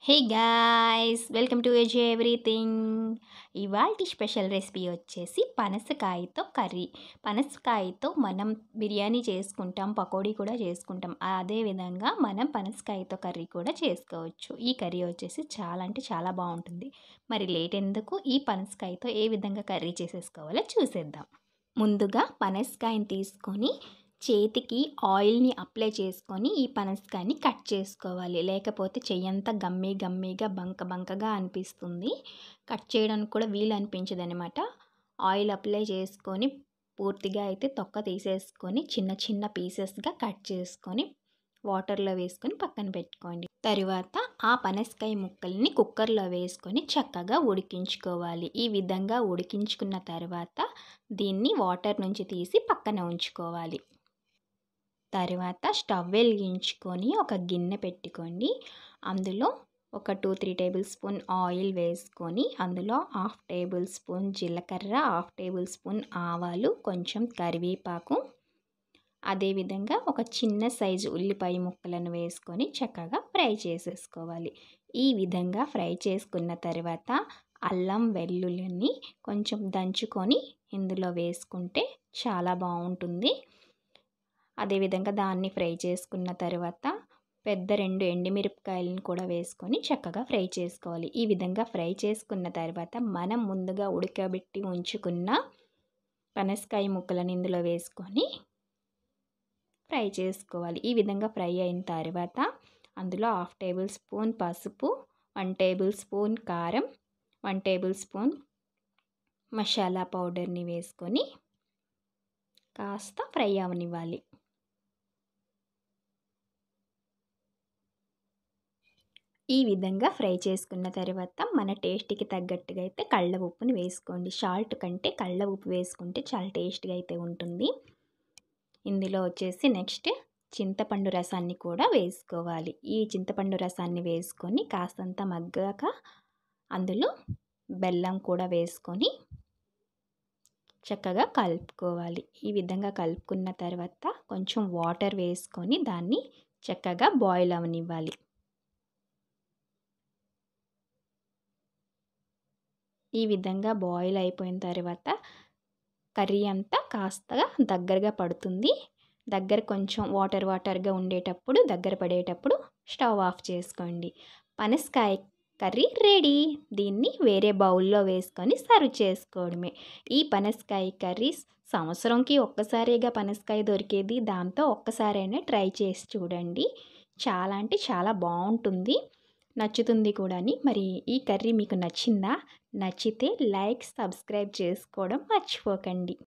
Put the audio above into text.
hey guys welcome to age everything ఇవాళ special recipe వచ్చేసి పనసకాయతో కర్రీ పనసకాయతో మనం బిర్యానీ చేసుకుంటాం పకోడీ కూడా చేసుకుంటాం అదేవిధంగా మనం పనసకాయతో కర్రీ కూడా చేసుకోవచ్చు ఈ కర్రీ వచ్చేసి చాలా అంటే చాలా బాగుంటుంది మరి లేట్ ఎందుకు ఈ పనసకాయతో ఏ విధంగా కర్రీ చేసేసుకోవాలో చూసేద్దాం ముందుగా పనసకాయని తీసుకొని చేతికి ఆయిల్ని అప్లై చేసుకొని ఈ పనసకాయని కట్ చేసుకోవాలి లేకపోతే చెయ్యంతా గమ్మి గమ్మిగా బంక బంకగా అనిపిస్తుంది కట్ చేయడానికి కూడా వీలు అనిపించదు అనమాట ఆయిల్ అప్లై చేసుకొని పూర్తిగా అయితే తొక్క తీసేసుకొని చిన్న చిన్న పీసెస్గా కట్ చేసుకొని వాటర్లో వేసుకొని పక్కన పెట్టుకోండి తరువాత ఆ పనసకాయ ముక్కల్ని కుక్కర్లో వేసుకొని చక్కగా ఉడికించుకోవాలి ఈ విధంగా ఉడికించుకున్న తర్వాత దీన్ని వాటర్ నుంచి తీసి పక్కన ఉంచుకోవాలి తర్వాత స్టవ్ వెలిగించుకొని ఒక గిన్నె పెట్టుకోండి అందులో ఒక two three tablespoon oil వేసుకొని అందులో హాఫ్ టేబుల్ స్పూన్ జీలకర్ర హాఫ్ టేబుల్ స్పూన్ ఆవాలు కొంచెం కరివేపాకు అదేవిధంగా ఒక చిన్న సైజు ఉల్లిపాయ ముక్కలను వేసుకొని చక్కగా ఫ్రై చేసేసుకోవాలి ఈ విధంగా ఫ్రై చేసుకున్న తర్వాత అల్లం వెల్లుల్లిని కొంచెం దంచుకొని ఇందులో వేసుకుంటే చాలా బాగుంటుంది అదేవిధంగా దాన్ని ఫ్రై చేసుకున్న తర్వాత పెద్ద రెండు ఎండుమిరపకాయలను కూడా వేసుకొని చక్కగా ఫ్రై చేసుకోవాలి ఈ విధంగా ఫ్రై చేసుకున్న తర్వాత మనం ముందుగా ఉడకబెట్టి ఉంచుకున్న పనసకాయ ముక్కలను ఇందులో వేసుకొని ఫ్రై చేసుకోవాలి ఈ విధంగా ఫ్రై అయిన తర్వాత అందులో హాఫ్ టేబుల్ స్పూన్ పసుపు వన్ టేబుల్ స్పూన్ కారం వన్ టేబుల్ స్పూన్ మసాలా పౌడర్ని వేసుకొని కాస్త ఫ్రై అవనివ్వాలి ఈ విధంగా ఫ్రై చేసుకున్న తర్వాత మన టేస్ట్కి తగ్గట్టుగా అయితే కళ్ళ ఉప్పుని వేసుకోండి సాల్ట్ కంటే కళ్ళ ఉప్పు వేసుకుంటే చాలా టేస్ట్గా అయితే ఉంటుంది ఇందులో వచ్చేసి నెక్స్ట్ చింతపండు రసాన్ని కూడా వేసుకోవాలి ఈ చింతపండు రసాన్ని వేసుకొని కాస్తంత మగ్గాక అందులో బెల్లం కూడా వేసుకొని చక్కగా కలుపుకోవాలి ఈ విధంగా కలుపుకున్న తర్వాత కొంచెం వాటర్ వేసుకొని దాన్ని చక్కగా బాయిల్ అవనివ్వాలి ఈ విధంగా బాయిల్ అయిపోయిన తర్వాత కర్రీ అంతా కాస్తగా దగ్గరగా పడుతుంది దగ్గర కొంచెం వాటర్ వాటర్గా ఉండేటప్పుడు దగ్గర పడేటప్పుడు స్టవ్ ఆఫ్ చేసుకోండి పనసకాయ కర్రీ రెడీ దీన్ని వేరే బౌల్లో వేసుకొని సర్వ్ చేసుకోవడమే ఈ పనసకాయ కర్రీ సంవత్సరంకి ఒక్కసారిగా పనసకాయ దొరికేది దాంతో ఒక్కసారైనా ట్రై చేసి చూడండి చాలా అంటే చాలా బాగుంటుంది నచ్చుతుంది కూడాని మరి ఈ కర్రీ మీకు నచ్చిందా నచ్చితే లైక్ సబ్స్క్రైబ్ చేసుకోవడం మర్చిపోకండి